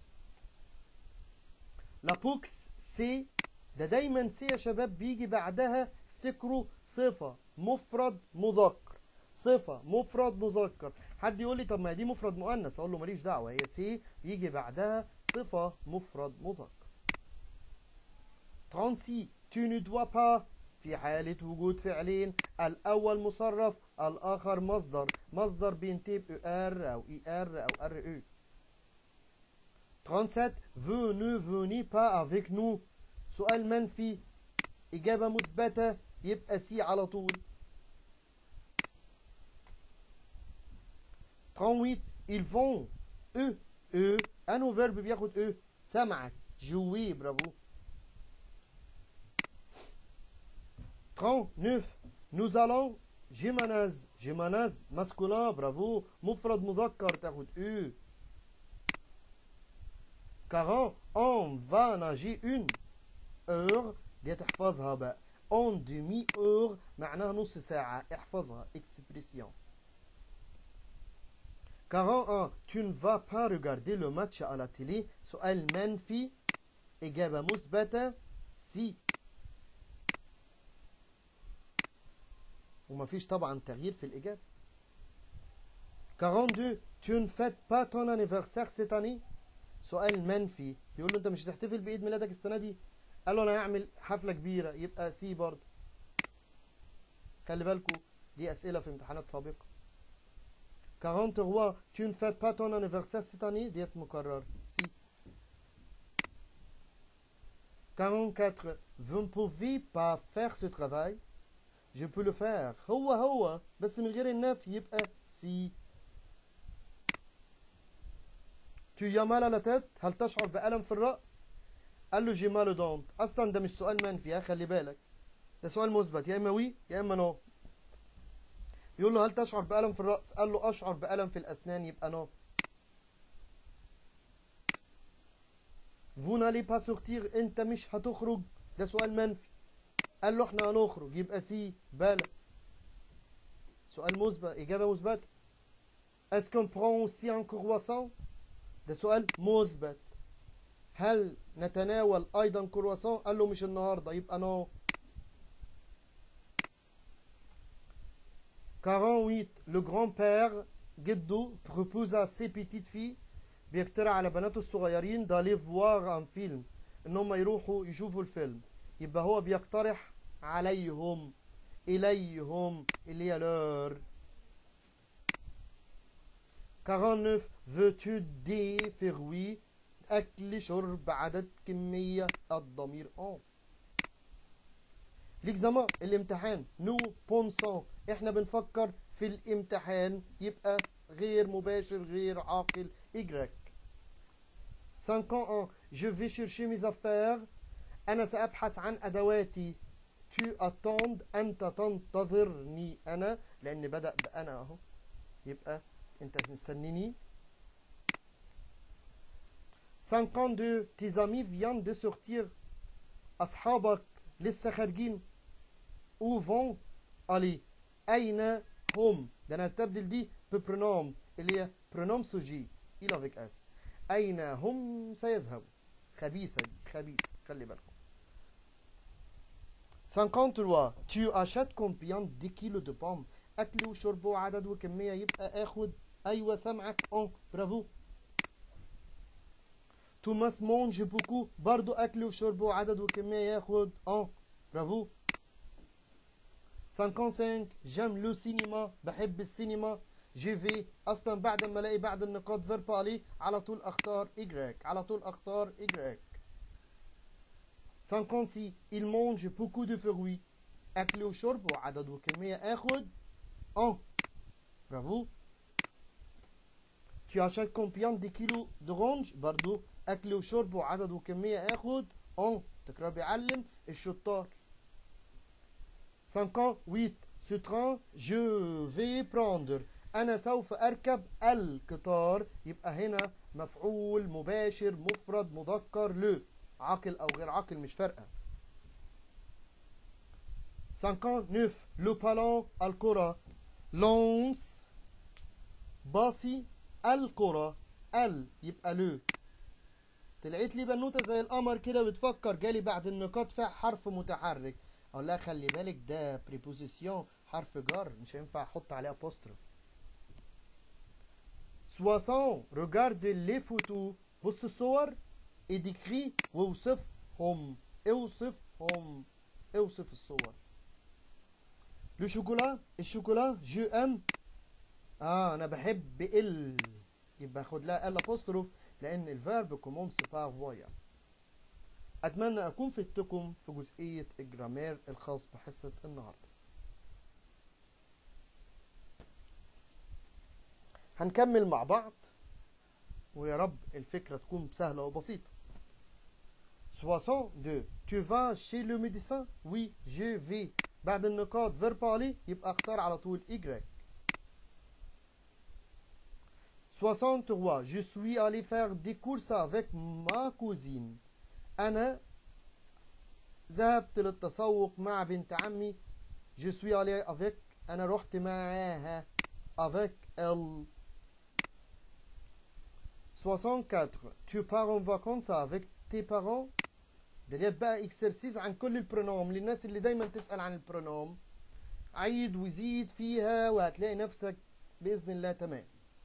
لا بوكس سي ده دايما سي يا شباب بيجي بعدها افتكروا صفة مفرد مذكر صفة مفرد مذكر حد يقول لي طب ما دي مفرد مؤنث اقول له ماليش دعوة هي سي بيجي بعدها صفة مفرد مذكر 36 tu ne dois pas في حالة وجود فعلين الأول مصرف الآخر مصدر مصدر بينتهي ب ار أو اي ار أو ار او 37 vous ne venez pas avec nous سؤال منفي إجابة مثبتة يبقى سي على طول 38 ils vont eux eux انه فيرب بياخد eux سمعك جوي برافو 39 nous allons جيماناز جيماناز ماسكولين برافو مفرد مذكر تاخد eux 40 on va nager une heure دي تحفظها بقى en demi heure معناها نص ساعة احفظها expression 41 tu ne vas pas regarder le match à la télé سؤال منفي إجابة مثبتة سي ومفيش طبعا تغيير في الإجابة 42 tu ne fêtes pas ton anniversaire cette année سؤال منفي يقول له انت مش هتحتفل بعيد ميلادك السنة دي قال له انا هعمل حفلة كبيرة يبقى سي برضه خلي بالكم دي أسئلة في امتحانات سابقة 43 tu ne fêtes pas ton anniversaire cette année ديت مكرر سي 44 vous ne pouvez pas faire ce travail je peux le faire هو هو بس من غير النفي يبقى سي tu as mal à la tête هل تشعر بألم في الرأس قال له جي مال دونت اصلا ده مش سؤال منفي ها خلي بالك ده سؤال مثبت يا اما وي يا اما نو يقول له هل تشعر بألم في الرأس قال له أشعر بألم في الأسنان يبقى نو vous n'allez pas sortir انت مش هتخرج ده سؤال منفي قال له احنا هنخرج يبقى سي بلا سؤال مثبت إجابة مثبتة est-ce qu'on prend aussi un croissant ده سؤال مثبت هل نتناول أيضا كرواسون قال له مش النهاردة يبقى نو 48 le grand-père جده propose à ses petites filles بيقترح على بناته الصغيرين d'aller voir un film ان هم يروحوا يشوفوا الفيلم يبقى هو بيقترح عليهم اليهم اللي هي لور 49 veux-tu des fruits اكل شرب عدد كميه الضمير ان ليكزامان الامتحان نو بونسون احنا بنفكر في الامتحان يبقى غير مباشر غير عاقل يجرك 51 je vais chercher mes affaires انا سابحث عن ادواتي tu attends انت تنتظرني انا لان بدا بانا اهو يبقى انت مستنيني 52 tes amis viennent de sortir اصحابك لسه خارجين où vont aller أين هم ده أنا هستبدل دي ببرونوم اللي هي برونوم سوجي إلى avec اس أين هم سيذهبوا خبيثة دي خبيثة خلي بالكم 53 tu achètes combien de kilos de pommes اكل وشرب وعدد وكميه يبقى اخد ايوه سامعك اه برافو توماس مونج بوكو برضو اكل وشرب وعدد وكميه ياخد اه برافو 55 جيم لو سينما بحب السينما جي في اصلا بعد ما الاقي بعد النقاط فيربالي على طول اختار ايجريك على طول اختار ايجريك 56 il mange beaucoup de fruits اكل وشرب وعدد وكميه اخد اه برافو tu achètes combien de kilos d'orange برضو اكل وشرب وعدد وكميه اخد اه تكرار بيعلم الشطار 58 ce train je vais prendre انا سوف اركب القطار يبقى هنا مفعول مباشر مفرد مذكر لو عاقل او غير عاقل مش فارقه 59 لو بالون الكره لونس باصي الكره ال يبقى لو طلعت لي بنوته زي القمر كده بتفكر جالي بعد النقاط فيها حرف متحرك اقول لها خلي بالك ده بريبوزيسيون حرف جر مش هينفع احط عليه apostrophe 60 regarde les photos بص الصور اديكري واوصفهم اوصفهم اوصف الصور لو شوكولا الشوكولا جو ام اه انا بحب ال يبقى خد لها ال apostrophe لان الفيرب كومونس بار فويا اتمنى اكون فدتكم في جزئيه الجرامير الخاص بحصه النهارده هنكمل مع بعض ويا رب الفكره تكون سهله وبسيطه 62 tu vas chez le médecin oui je vais بعد النقاط verb parler يبقى اختار على طول y 63 je suis allé faire des courses avec ma cousine أنا ذهبت للتسوق مع بنت عمي je suis allé avec أنا رحت معاها avec elle 64 tu pars en vacances avec tes parents ده بقى اكسرسيز عن كل البرونوم للناس اللي دايما تسأل عن البرونوم عيد وزيد فيها وهتلاقي نفسك بإذن الله تمام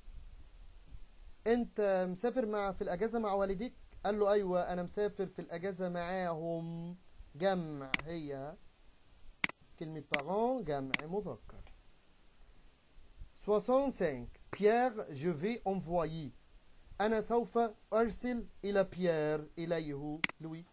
انت مسافر مع في الاجازه مع والديك قال له ايوه انا مسافر في الاجازه معاهم جمع هي كلمه بارون جمع مذكر 65 بيير جو في envoyer انا سوف ارسل الى بيير اليه لوي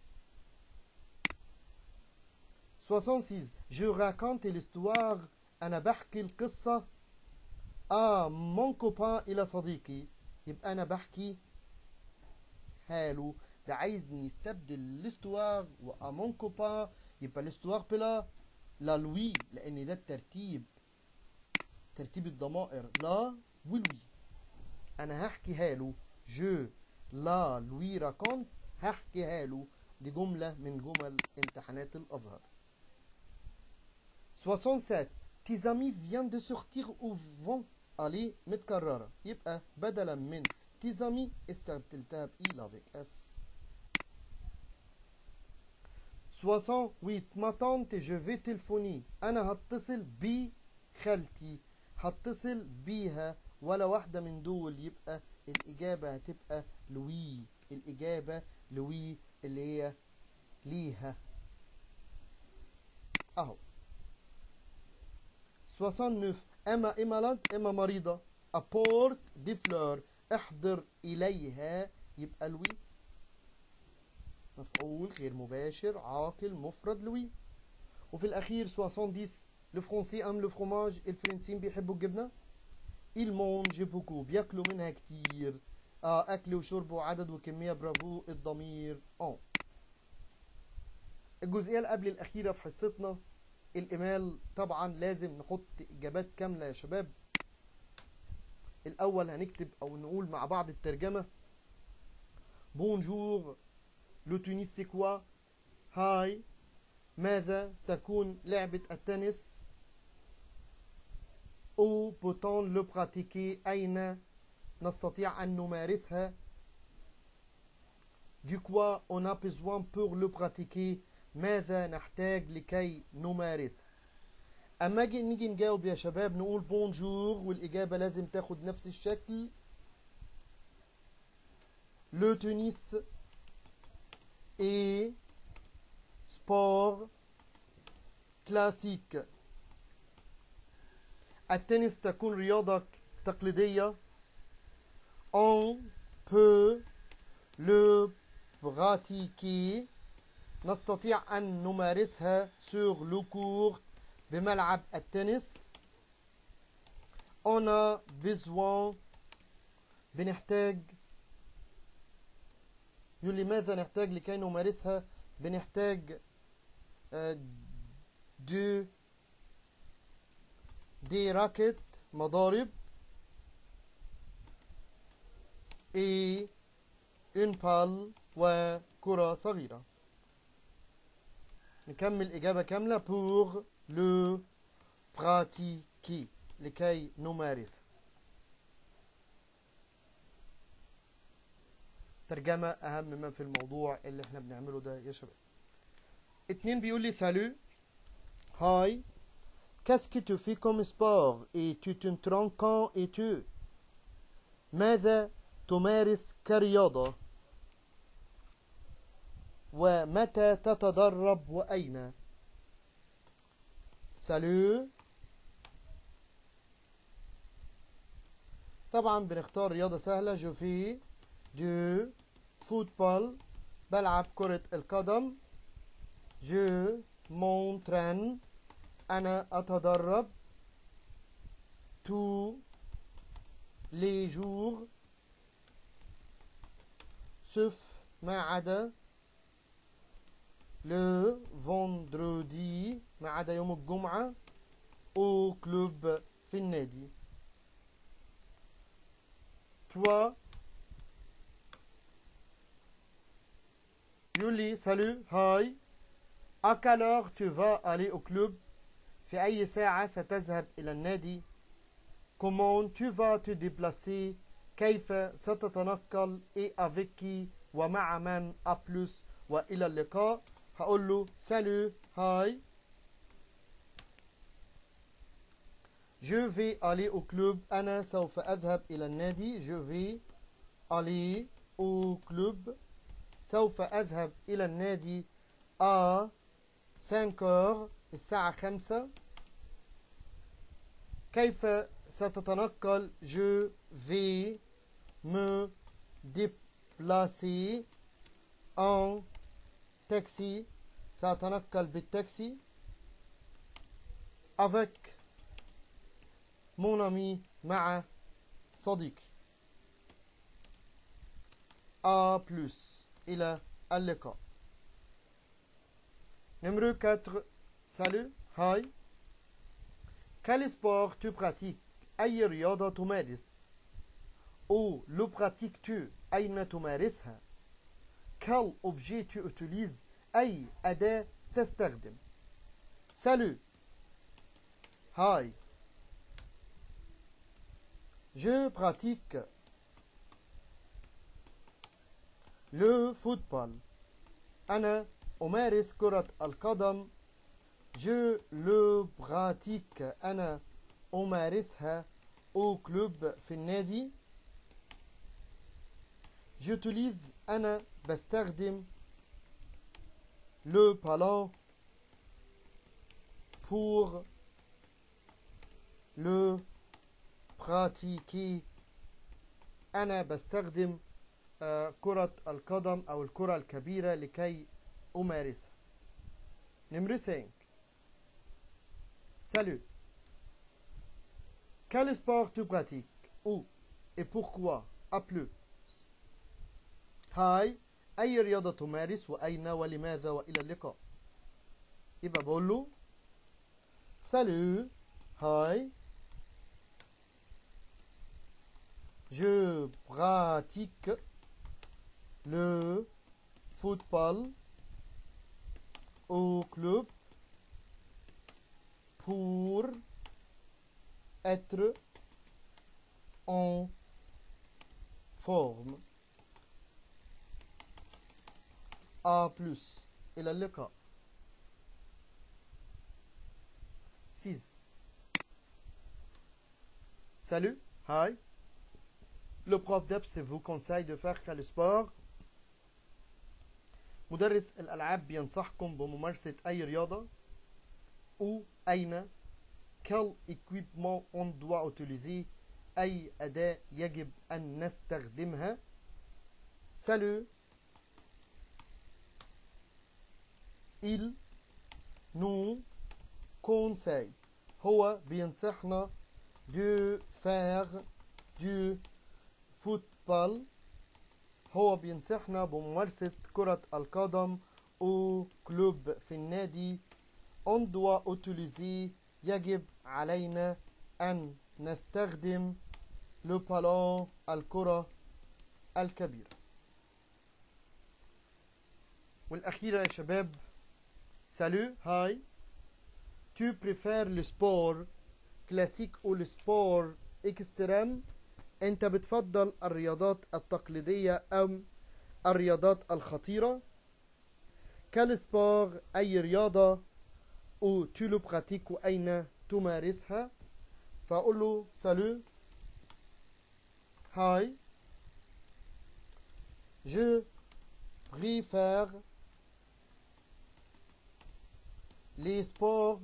66 je raconte l'histoire انا بحكي القصه اه مون كوبان الى صديقي يبقى انا بحكي حاله ده عايز نستبدل الاستوار وامون كوبان يبقى الاستوار بلا لا لوي لان ده الترتيب ترتيب الضمائر لا ولوي انا هحكيها له جو لا لوي راكونت هحكيها له دي جملة من جمل امتحانات الأزهر 67 tes amis viennent de sortir ou vont aller متكررة يبقى بدلا من tes amis استبدلتها بإيل avec S 68 ma tante je vais téléphoner أنا هتصل بخالتي هتصل بيها ولا واحدة من دول يبقى الإجابة هتبقى لوي الإجابة لوي اللي هي ليها أهو 69 اما اما اما مريضه apporte دي فلور احضر اليها يبقى لوي مفعول غير مباشر عاقل مفرد لوي وفي الاخير 70 لو فرونسي ام لو فروماج الفرنسيين بيحبوا الجبنه il mange beaucoup بياكلوا منها كتير اه اكل وشرب وعدد وكميه برافو الضمير اه الجزئيه اللي قبل الاخيره في حصتنا الايميل طبعا لازم نحط اجابات كامله يا شباب الاول هنكتب او نقول مع بعض الترجمه بونجور لو تونس سي كوا هاي ماذا تكون لعبه التنس او بوتون لو براتيكي اين نستطيع ان نمارسها دو كوا اون a besoin pour le pratiquer ماذا نحتاج لكي نمارسها اما اجي نيجي نجاوب يا شباب نقول بونجور والاجابه لازم تاخد نفس الشكل لو تونس اي سبور كلاسيك التنس تكون رياضة تقليدية on peut le pratiquer نستطيع أن نمارسها sur le court بملعب التنس on a besoin بنحتاج يقول لي ماذا نحتاج لكي نمارسها بنحتاج آه، دو دي راكت مضارب اي اون بال وكرة صغيرة نكمل إجابة كاملة pour le pratiquer لكي نمارس ترجمة أهم ما في الموضوع اللي احنا بنعمله ده يا شباب اتنين بيقول لي سالو هاي Qu'est-ce que tu fais comme sport et tu t'entraînes quand et tu ماذا تمارس كرياضة ومتى تتدرب وأين سالو طبعا بنختار رياضة سهلة جو في دو فوتبول بلعب كرة القدم جو مونترين أنا أتدرب تو لي جور sauf ما عدا لو فوندرودي ما عدا يوم الجمعة او كلوب في النادي toi يولي salut هاي à quelle heure tu vas aller au club في أي ساعة ستذهب إلى النادي comment tu vas te déplacer كيف ستتنقل et avec qui ومع من à plus وإلى اللقاء هقول له salut هاي Je vais aller au club. أنا سوف أذهب إلى النادي. Je vais aller au club. سوف أذهب إلى النادي à 5 heures الساعة خمسة. كيف ستتنقل je vais me déplacer en taxi سأتنقل بالتاكسي avec mon ami مع صديقي A plus إلى اللقاء Numéro 4 Salut Hi Quel sport tu pratiques أي رياضة تمارس Où le pratiques-tu أين تمارسها Quel objet tu utilises أي أداة تستخدم Salut Hi Je pratique le football. أنا أمارس كرة القدم. Je le pratique. أنا أمارسها au club في النادي. J'utilise أنا بستخدم le ballon pour le pratiquer أنا بستخدم آه، كرة القدم أو الكرة الكبيرة لكي أمارسها Numéro 5 Salut Quel sport tu pratiques Où et pourquoi A plus هاي أي رياضة تمارس وأين ولماذا وإلى اللقاء يبقى بقول له Salut هاي Je pratique le football au club pour être en forme. A plus إلى اللقاء précise. Salut, hi. Le prof d'EPS vous conseille de faire quel sport مدرس الألعاب بينصحكم بممارسة أي رياضة ou أين quel équipement on doit utiliser أي أداة يجب أن نستخدمها Salut Il nous conseille هو بينصحنا de faire du football هو بينصحنا بممارسة كرة القدم أو كلوب في النادي on doit utiliser يجب علينا أن نستخدم لو بالون الكرة الكبيرة والأخيرة يا شباب سالو هاي tu préfères le sport classique ou le sport extrême انت بتفضل الرياضات التقليدية ام الرياضات الخطيرة quel sport اي رياضة ou tu le pratiques واين تمارسها فاقول له سالو هاي je préfère les sports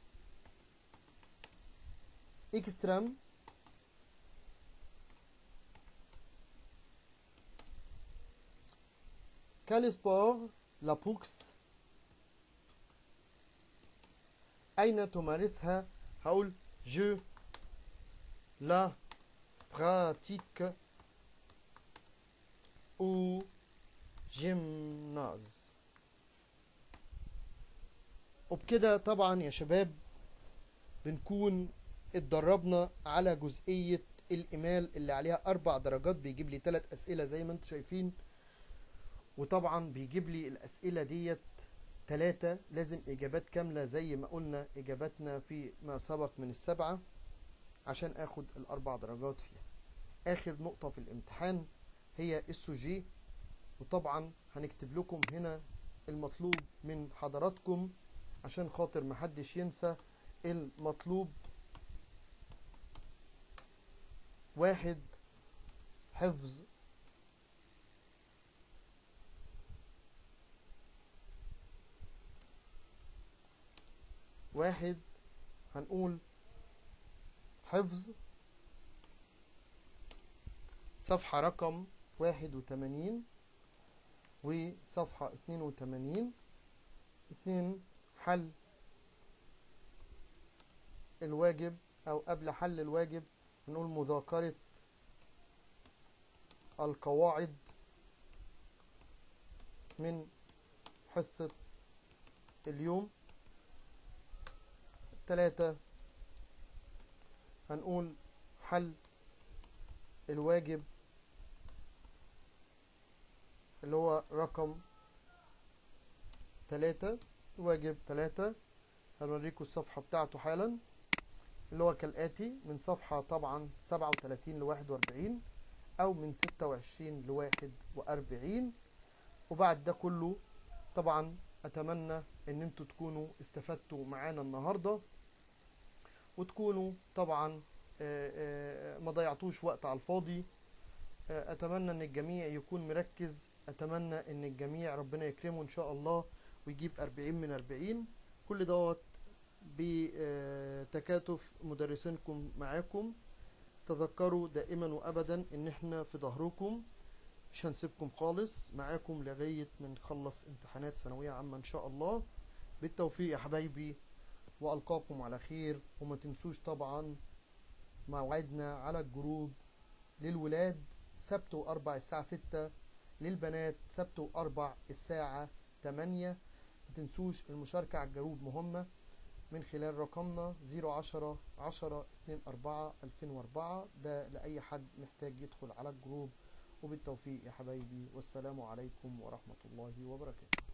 extrêmes Quel sport la boxe أين تمارسها هقول je la pratique au gymnase وبكده طبعا يا شباب بنكون اتدربنا على جزئية الإيميل اللي عليها أربع درجات بيجيب لي ثلاث أسئلة زي ما انتم شايفين وطبعا بيجيب لي الأسئلة ديت ثلاثة لازم إجابات كاملة زي ما قلنا إجاباتنا في ما سبق من السبعة عشان آخد الأربع درجات فيها آخر نقطة في الامتحان هي السوجي وطبعا هنكتب لكم هنا المطلوب من حضراتكم عشان خاطر محدش ينسى المطلوب واحد حفظ واحد هنقول حفظ صفحة رقم واحد وتمانين وصفحة اتنين وتمانين اتنين حل الواجب أو قبل حل الواجب نقول مذاكرة القواعد من حصة اليوم تلاتة هنقول حل الواجب اللي هو رقم تلاتة واجب تلاتة هنوريكم الصفحة بتاعته حالا اللي هو كالآتي من صفحة طبعا سبعة وتلاتين لواحد وأربعين أو من ستة وعشرين لواحد وأربعين وبعد ده كله طبعا أتمنى إن انتوا تكونوا استفدتوا معانا النهاردة وتكونوا طبعا ما ضيعتوش وقت على الفاضي أتمنى إن الجميع يكون مركز أتمنى إن الجميع ربنا يكرمه إن شاء الله ويجيب أربعين من أربعين كل دوت بتكاتف مدرسينكم معاكم تذكروا دائما وابدا ان احنا في ظهركم مش هنسيبكم خالص معاكم لغاية ما نخلص امتحانات ثانوية عامة ان شاء الله بالتوفيق يا حبايبي والقاكم على خير وما تنسوش طبعا موعدنا على الجروب للولاد سبت واربع الساعة ستة للبنات سبت واربع الساعة تمانية متنسوش المشاركة على الجروب مهمة من خلال رقمنا 010 10 24 2004 ده لأي حد محتاج يدخل على الجروب وبالتوفيق يا حبايبي والسلام عليكم ورحمة الله وبركاته